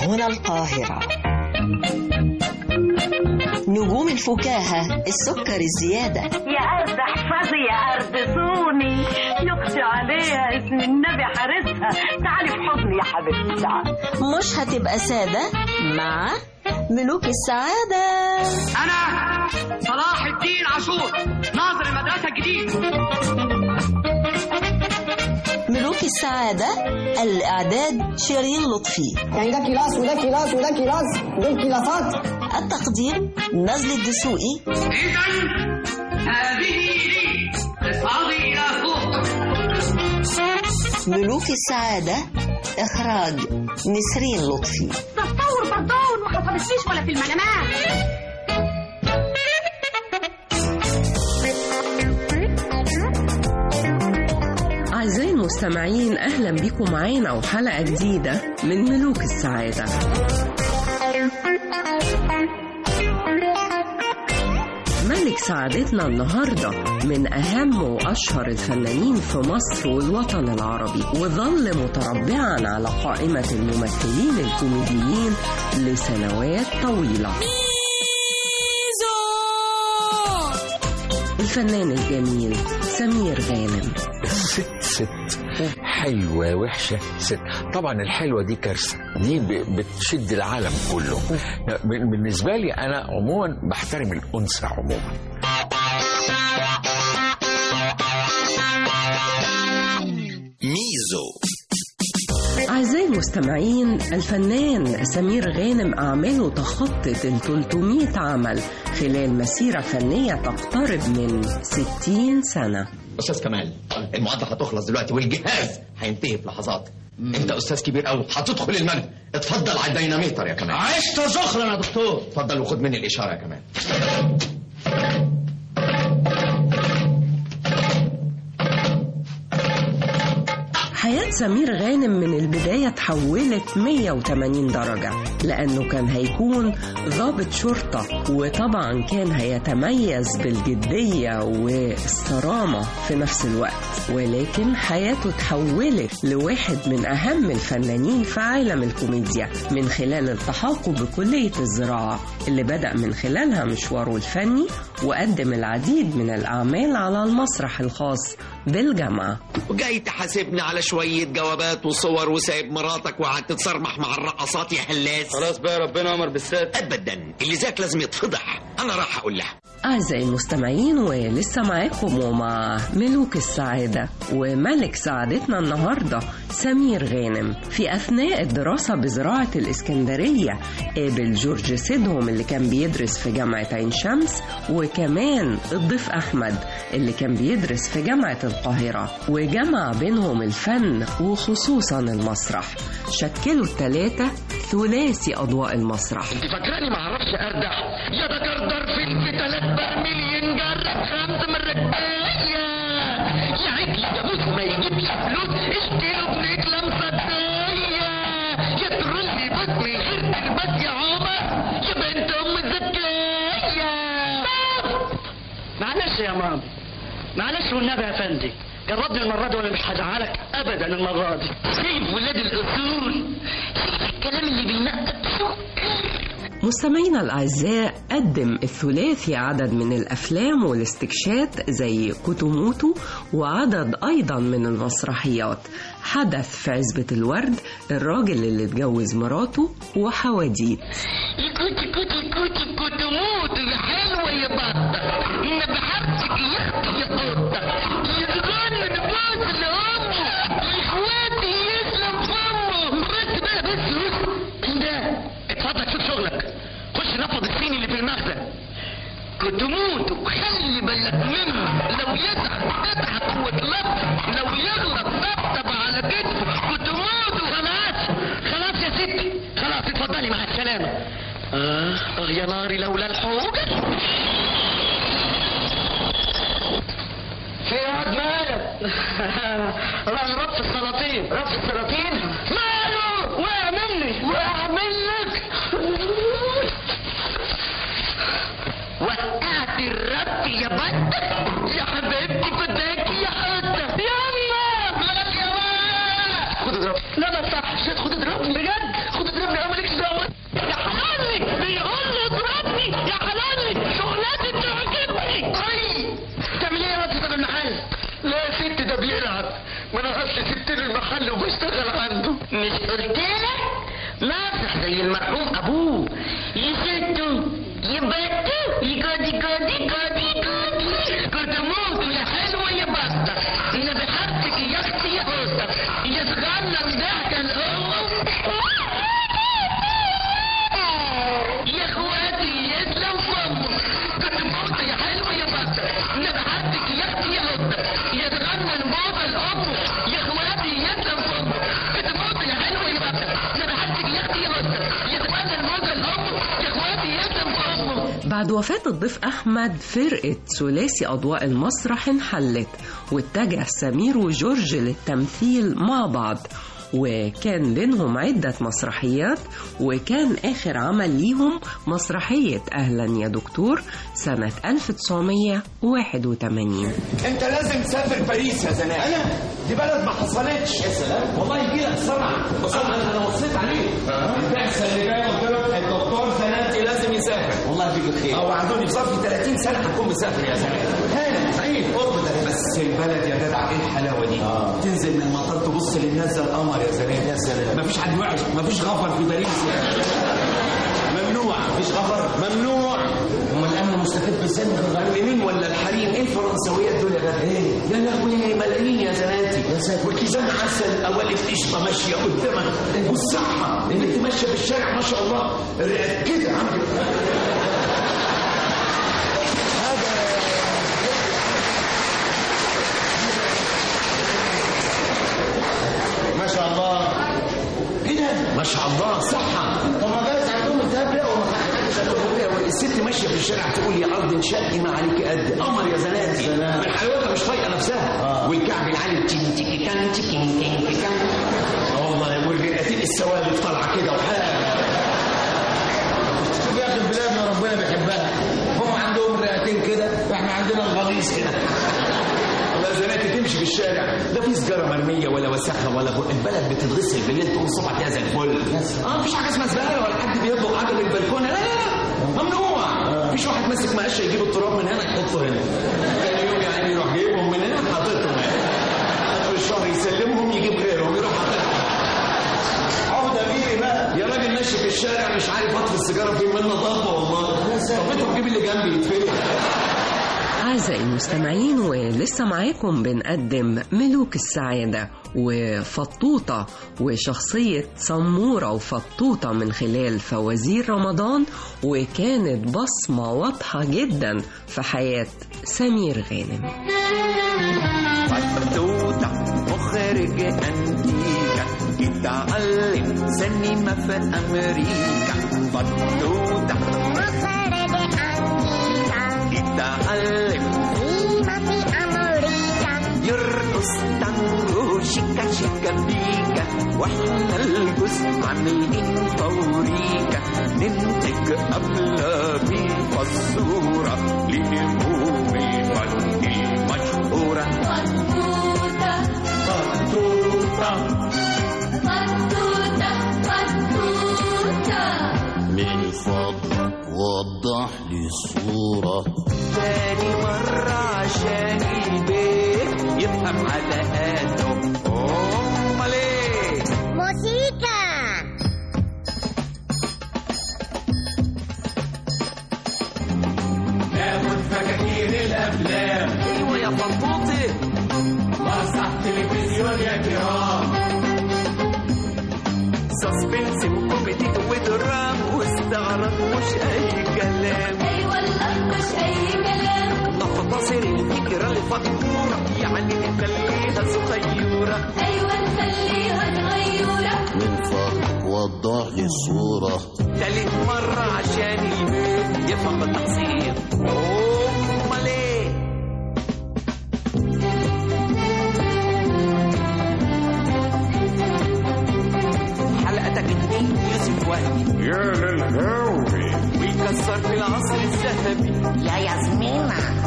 هنا القاهرة نجوم الفكاهة السكر الزيادة يا أرض احفظي يا أرض صوني يقسي عليها اسم النبي حارسها تعالي في حضني يا حبيبتي تعالي مش هتبقى سادة مع ملوك السعادة أنا صلاح الدين عاشور ناظر المدرسة الجديد ملوك السعادة الإعداد شيرين لطفي يعني ده كلاس وده كلاس وده كلاس دول كلاسات التقديم نزل الدسوقي إذا هذه لي اصعدي إلى فوق ملوك السعادة إخراج نسرين لطفي تطور بردون ما حصلتليش ولا في المنامات أعزائي المستمعين أهلا بكم معانا وحلقة جديدة من ملوك السعادة ملك سعادتنا النهاردة من أهم وأشهر الفنانين في مصر والوطن العربي وظل متربعا على قائمة الممثلين الكوميديين لسنوات طويلة الفنان الجميل سمير غانم ست ست حلوة وحشة ست طبعا الحلوة دي كارثة دي ب- بتشد العالم كله ب- بالنسبة لي أنا عموما بحترم الأنثى عموما ميزو أعزائي المستمعين الفنان سمير غانم أعماله تخطت ال 300 عمل خلال مسيرة فنية تقترب من 60 سنة استاذ كمال المعادله هتخلص دلوقتي والجهاز هينتهي في لحظات انت استاذ كبير قوي هتدخل المجد اتفضل على الديناميتر يا كمال عشت زخرا يا دكتور اتفضل وخد مني الاشاره يا كمال حياة سمير غانم من البداية تحولت 180 درجة لأنه كان هيكون ضابط شرطة وطبعا كان هيتميز بالجدية والصرامة في نفس الوقت ولكن حياته تحولت لواحد من أهم الفنانين في عالم الكوميديا من خلال التحاقه بكلية الزراعة اللي بدأ من خلالها مشواره الفني وقدم العديد من الأعمال على المسرح الخاص بالجامعة وجاي تحاسبني على شويه جوابات وصور وسايب مراتك وقعدت تتصرمح مع الرقصات يا حلاس خلاص بقى ربنا أمر بالسات ابدا اللي ذاك لازم يتفضح انا راح اقول لها أعزائي المستمعين ولسه معاكم ومع ملوك السعادة وملك سعادتنا النهاردة سمير غانم في أثناء الدراسة بزراعة الإسكندرية قابل جورج سيدهم اللي كان بيدرس في جامعة عين شمس وكمان الضيف أحمد اللي كان بيدرس في جامعة القاهرة وجمع بينهم الفن وخصوصا المسرح شكلوا الثلاثة ثلاثي أضواء المسرح انت فاكراني ما اعرفش اردح يا ده جردر فيلم تلات برميل ينجرح خمس من رجليا يا عجل جاموس ما يجيبش فلوس اشتروا بنجلة مصدية يا ترولي بس من غير تربات يا عمر يا بنت ام زكية معلش يا مام معلش والنبي يا فندي جربني المرة دي وانا مش هزعلك ابدا المرة دي سيب ولاد الاصول الكلام اللي بينقط مستمعينا الأعزاء قدم الثلاثي عدد من الأفلام والاستكشات زي كوتوموتو وعدد أيضا من المسرحيات حدث في عزبة الورد الراجل اللي اتجوز مراته وحواديت كوتي كوتي كوتي كوتي موت يا حلوة يا بطة انا بحبك يا اختي يا قطة يتغنى نبوس لأمه لاخواتي يسلم فمه بس بقى بس بس انت اتفضل شوف شغلك خش نفض الصيني اللي في المخزن كنت موت وخلي بالك منه لو يضحك تضحك وتلف لو يغلط طبطب على كتفه كنت موت خلاص خلاص يا ستي خلاص اتفضلي مع السلامة اه اه يا ناري لولا الحوجة في واد مالك راح رف السلاطين رف السلاطين ماله وقع مني وقع منك وقعت الرب يا بط يا حبيبتي فداكي يا حتة يلا مالك يا ولد خد اضرب لا ما تصحش خد اضربني بجد خد اضربني انا مالكش قلت لك ناصح زي المرحوم ابوه يسدوا يبتوا يقعد يقعد يقعد يقعد كنت موت يا حلوه يا بطه انا بحبك يا اختي يا قطه يا صغنن ضحك الام يا اخواتي يسلم فمه كنت موت يا حلوه يا بطه انا بحبك يا اختي يا قطه يا صغنن بابا الام يا اخواتي يسلم فمه كنت موت يا حلوه يا بطه انا بحبك يا اختي يا قطه يا صغنن بابا الام يا اخواتي يسلم فمه بعد وفاة الضيف أحمد فرقة ثلاثي أضواء المسرح انحلت واتجه سمير وجورج للتمثيل مع بعض وكان بينهم عدة مسرحيات وكان آخر عمل ليهم مسرحية أهلا يا دكتور سنة 1981 انت لازم تسافر باريس يا زناد انا دي بلد ما حصلتش يا سلام والله يجي لك صنع صنع انا وصيت عليه البعثه اللي جايه قلت لك الدكتور زناتي لازم يسافر والله يجيب الخير او عندوني في ظرف 30 سنه هتكون مسافر يا زناد هاني صحيح قرب ده بس البلد يا جدع ايه الحلاوه دي آه. تنزل من المطار تبص للناس زي القمر يا زناد يا سلام مفيش حد وحش مفيش غفر في باريس يعني ممنوع مفيش غفر ممنوع امال انا مستفيد بالسن المغنمين ولا الحريم ايه الفرنسويات دول يا غدا ايه يا لهوي ملايين يا زناتي يا ساتر والكيسان عسل قوالب قشطه ماشيه قدامك والصحه ان انت ماشيه في الشارع ما شاء الله الرئة كده عامل ما شاء الله ايه ده؟ ما شاء الله صحة طب ما جايز عندهم الذهب لا وما حدش عندهم الست ماشية في الشارع تقول يا أرض انشقي ما عليك قد قمر يا زناتي من حلاوتها مش طايقة نفسها والكعب العالي تيكي تيكي كان تيكي تيكي كان اه والله والرئتين السوالف طالعة كده وحاجة شوف يا أخي بلادنا ربنا بيحبها هم عندهم رئتين كده واحنا عندنا الغليظ كده ولا زناتي تمشي في الشارع لا في سجاره مرميه ولا وسخه ولا بق البلد بتتغسل بالليل تقوم الصبح تلاقيها زي الفل اه مفيش حاجه اسمها زباله ولا حد بيطلق حاجه من البلكونه لا لا لا ممنوع مفيش واحد ماسك مقشه يجيب التراب من هنا يحطه هنا تاني يوم يعني يروح جايبهم من هنا حاططهم هنا اخر الشهر يسلمهم يجيب غيرهم يروح حاططهم عقده بيه بقى يا راجل ماشي في الشارع مش عارف اطفي السيجاره فين منها ضربه والله طب انت تجيب اللي جنبي يتفلق أعزائي المستمعين ولسه معاكم بنقدم ملوك السعادة وفطوطة وشخصية سمورة وفطوطة من خلال فوازير رمضان وكانت بصمة واضحة جدا في حياة سمير غانم فتوتة مخرج أنتيكا اتعلم سينما في أمريكا فتوتة مخرج أنتيكا اتعلم سينما في أمريكا يرقص تانجو شيكا شيكا بيكا واحنا الجزء عاملين فوريكا ننتج أفلام فالصورة لنجوم الفن المشهورة بطوطة بطوطة بطوطة بطوطة من فضلك وضح لي الصورة تاني مرة عشان البيت يفهم علاقاته أمال إيه موسيقى ناخد فكاكين الافلام أيوة يا فطوطي مسرح تلفزيون يا كرام سسبنس وكوميدي ودرام واستعراض مش أي كلام أيوة الأرض مش أي كلام نختصر الفكرة لفاتورة يعني نخليها صغيرة أيوة نخليها صغيرة من فضلك وضح لي الصورة تالت مرة عشان البيت يفهم التقصير أمال إيه حلقتك اتنين يوسف وهبي يا للهوي ويكسر في العصر الذهبي يا ياسمينة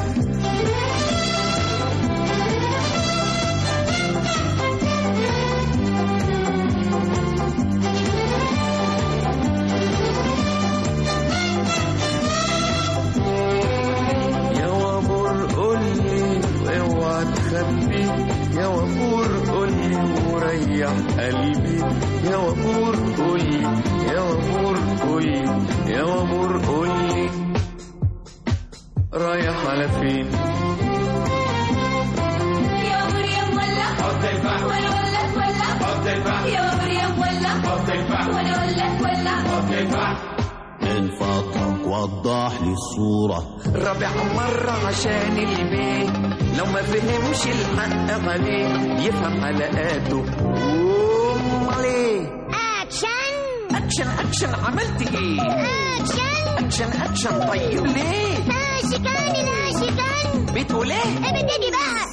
يا وامور قولي اوعى تخبي يا وامور قولي وريح قلبي يا وامور وامور قولي يا وامور قولي يا وامور قولي رايح على فين يا مريم ولا وانا اقول لك ولا يا مريم ولا وانا اقول لك ولا من فضلك وضح لي الصورة رابع مرة عشان البيت لو ما فهمش الحق عليه يفهم حلقاته امال ايه اكشن اكشن اكشن عملت ايه اكشن اكشن اكشن طيب ليه اشكان اشكان بتقول ايه ابتدي بقى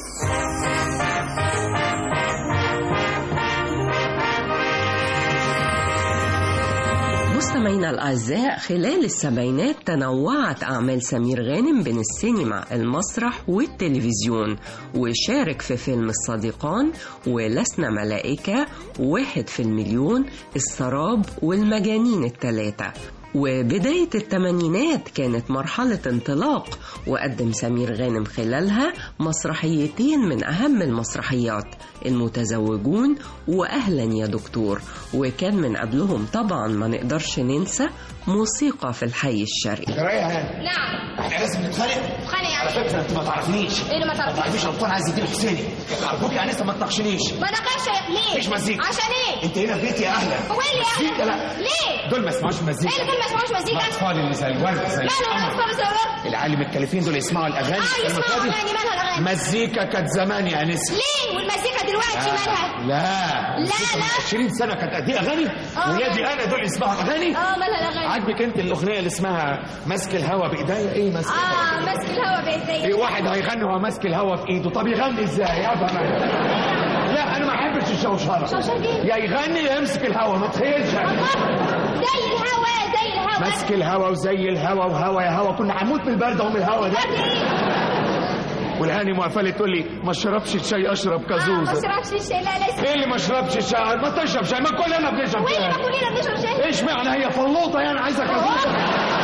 مستمعينا الأعزاء خلال السبعينات تنوعت أعمال سمير غانم بين السينما المسرح والتلفزيون وشارك في فيلم الصديقان ولسنا ملائكة واحد في المليون السراب والمجانين الثلاثة وبداية الثمانينات كانت مرحلة انطلاق وقدم سمير غانم خلالها مسرحيتين من أهم المسرحيات المتزوجون وأهلا يا دكتور وكان من قبلهم طبعا ما نقدرش ننسى موسيقى في الحي الشرقي رايقه نعم احنا لازم نتخانق خانق يا على عم فكره انت ما تعرفنيش ايه اللي ما ما تعرفنيش تعرفيش ابطال عايز الدين الحسيني ارجوك يا انسه ما تناقشنيش ما ناقش ليه مفيش مزيكا عشان ايه انت هنا في بيتي يا اهلا هو ايه اللي مزيكا أهلا؟ لا ليه دول ما يسمعوش مزيكا ايه اللي دول ما يسمعوش مزيكا الاطفال اللي زي الورد زي لا لا لا القمر خالص يا ولد العيال المتكلفين دول يسمعوا الاغاني اه يسمعوا المفروض اغاني مالها الاغاني مزيكا كانت زمان يا انسه ليه والمزيكا دلوقتي مالها لا لا، لا. 20 سنه كانت قد ايه اغاني آه. ولادي انا دول يسمعوا اغاني اه مالها الاغاني عاجبك انت الاغنيه اللي اسمها ماسك الهوا بايديا ايه ماسك الهوا اه ماسك الهوا ايه بايديا واحد هيغني وهو ماسك الهوا في ايده طب يغني ازاي افهم أنا. لا انا ما احبش الشوشره شوشرة ايه؟ يا يغني يا يمسك الهوا ما تخيلش أنا. زي الهوا زي الهوا ماسك الهوا وزي الهوا وهوا يا هوا كنا هنموت من البرد اهو من الهوا ده والهاني مقفله تقول لي ما اشربش الشاي اشرب اه ما كازوزه اشربش الشاي لا لا ايه اللي ما اشربش شاي ما تشرب شاي ما كلنا بنشرب وين ما شاي كلنا بنشرب شاي ايش معنى هي فلوطه يعني عايزه كازوزه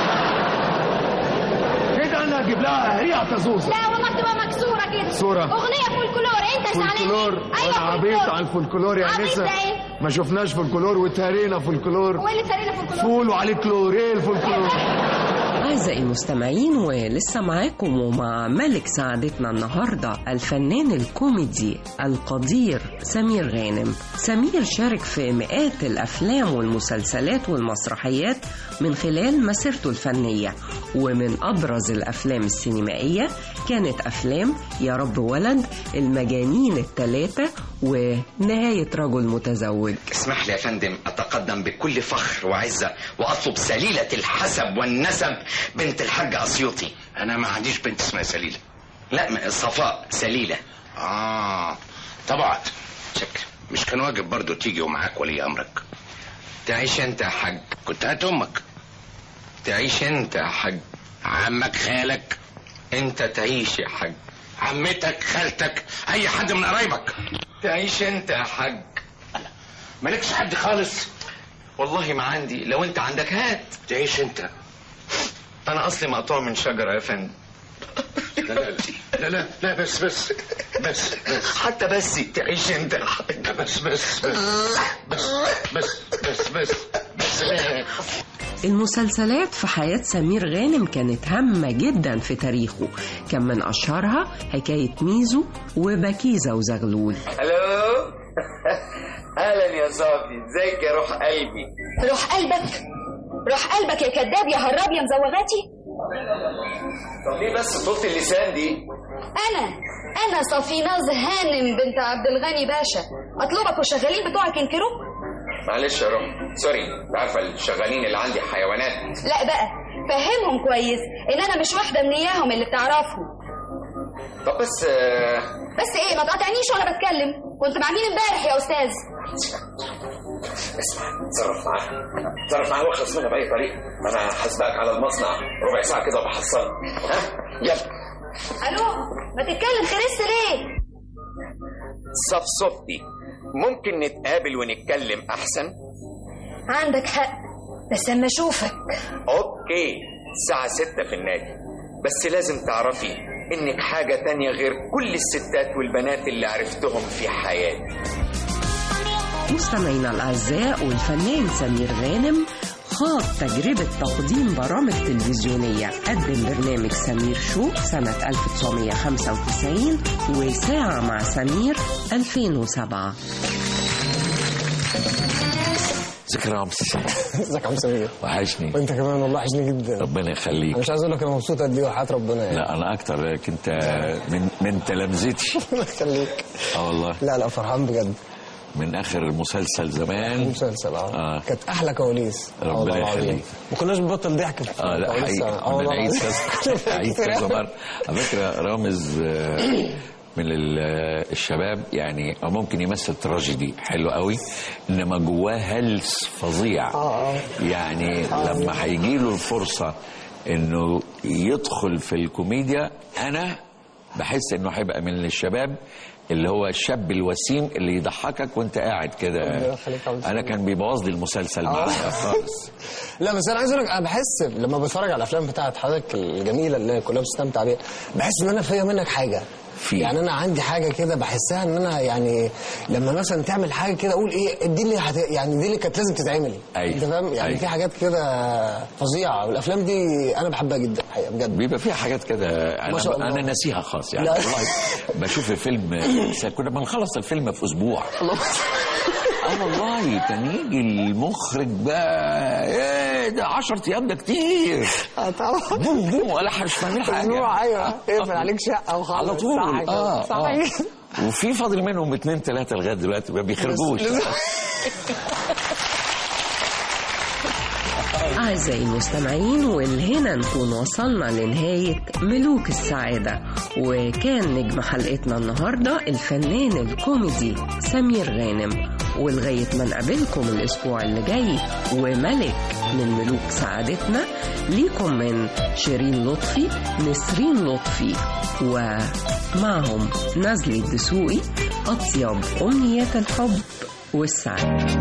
كده انا اجيب لها هي كازوزه لا والله بتبقى مكسوره كده صورة. اغنيه فولكلور انت زعلان فولكلور ليه؟ وانا عبيط على الفولكلور يا عبيط نسا ده ايه؟ ما شفناش فولكلور وتهرينا فولكلور وايه اللي تارينا فولكلور فول وعليه كلور ايه الفولكلور أعزائي المستمعين ولسه معاكم ومع ملك سعادتنا النهاردة الفنان الكوميدي القدير سمير غانم سمير شارك في مئات الأفلام والمسلسلات والمسرحيات من خلال مسيرته الفنية ومن أبرز الأفلام السينمائية كانت أفلام يا رب ولد المجانين الثلاثة ونهاية رجل متزوج اسمح لي يا فندم أتقدم بكل فخر وعزة وأطلب سليلة الحسب والنسب بنت الحاج أسيوطي انا ما عنديش بنت اسمها سليله لا م- صفاء سليلة اه طبعا شكل مش كان واجب برضو تيجي ومعاك ولي امرك تعيش أنت يا حاج كنت هات امك تعيش أنت يا حاج عمك خالك أنت تعيش يا حاج عمتك خالتك اي حد من قرايبك تعيش أنت يا حاج مالكش حد خالص والله ما عندي لو أنت عندك هات تعيش انت أنا أصلي مقطوع من شجرة يا فندم لا لا لا لا, لا, لا بس بس بس بس حتى بس تعيش أنت يا حاج بس بس بس بس بس بس بس بس المسلسلات في حياة سمير غانم كانت هامة جدا في تاريخه كان من أشهرها حكاية ميزو وبكيزة وزغلول الو اهلا يا صافي ازيك يا روح قلبي روح قلبك روح قلبك يا كذاب يا هراب يا مزوغاتي طب ليه بس طولت اللسان دي انا انا صفيناز هانم بنت عبد الغني باشا اطلبك والشغالين بتوعك ينكروك معلش يا روح سوري انت عارفه الشغالين اللي عندي حيوانات لا بقى فهمهم كويس ان انا مش واحده من اياهم اللي بتعرفهم طب بس آه، بس ايه ما تقاطعنيش وانا بتكلم كنت مع مين امبارح يا استاذ اسمع تصرف معاها تصرف معاها واخلص منها باي طريقه انا هسبقك على المصنع ربع ساعه كده وبحصلك ها يلا الو ما تتكلم خرست ليه صفصفتي ممكن نتقابل ونتكلم احسن عندك حق بس اما اشوفك اوكي الساعة ستة في النادي بس لازم تعرفي انك حاجة تانية غير كل الستات والبنات اللي عرفتهم في حياتي مستمعينا الأعزاء والفنان سمير غانم خاض تجربة تقديم برامج تلفزيونية قدم برنامج سمير شو سنة 1995 وساعة مع سمير 2007 ذكرى عم ازيك يا عم سمير وحشني وانت كمان والله وحشني جدا ربنا يخليك انا مش عايز اقول لك انا مبسوط قد ايه وحياه ربنا يعني لا انا اكتر كنت من من تلامذتي الله يخليك اه والله لا لا فرحان بجد من اخر مسلسل زمان مسلسل اه اه كانت احلى كواليس آه والله ربنا العظيم. يخليك ما كناش بنبطل ضحك في اه لا الكواليس. حقيقي آه كنا والله نعيد العظيم. كذا نعيد كذا مرة على فكرة رامز آه، من ال- آه، الشباب يعني أو ممكن يمثل تراجيدي حلو قوي انما جواه هلس فظيع يعني لما هيجي له الفرصة انه يدخل في الكوميديا انا بحس انه هيبقى من الشباب اللي هو الشاب الوسيم اللي يضحكك وانت قاعد كده ربنا يخليك يا عم انا كان بيبوظ لي المسلسل معايا خالص لا بس انا عايز اقول لك انا بحس لما بتفرج على الافلام بتاعت حضرتك الجميله اللي كلها بتستمتع بيها بحس ان انا فيا منك حاجه في يعني انا عندي حاجه كده بحسها ان انا يعني لما مثلا تعمل حاجه كده اقول ايه دي اللي هت... يعني دي اللي كانت لازم تتعمل أيوة. انت فاهم يعني أيوة. في حاجات كده فظيعه والافلام دي انا بحبها جدا الحقيقه بجد بيبقى فيها حاجات كده ما شاء انا الله. انا ناسيها خالص يعني لا. والله بشوف الفيلم كنا بنخلص الفيلم في اسبوع اه والله كان يجي المخرج بقى ايه ده 10 ايام ده كتير اه طبعا بوم بوم ولا احنا مش فاهمين حاجه اسبوع ايوه يقفل عليك شقه وخلاص على طول صح كده. اه صحيح اه وفي فاضل منهم اتنين تلاته لغايه دلوقتي ما بيخرجوش بس- أعزائي المستمعين والهنا نكون وصلنا لنهاية ملوك السعادة وكان نجم حلقتنا النهاردة الفنان الكوميدي سمير غانم ولغاية ما نقابلكم الأسبوع اللي جاي وملك من ملوك سعادتنا ليكم من شيرين لطفي نسرين لطفي ومعهم نزلي الدسوقي أطيب أمنيات الحب والسعادة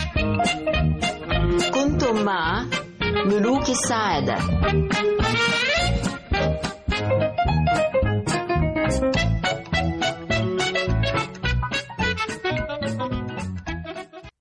كنتم مع ملوك السعادة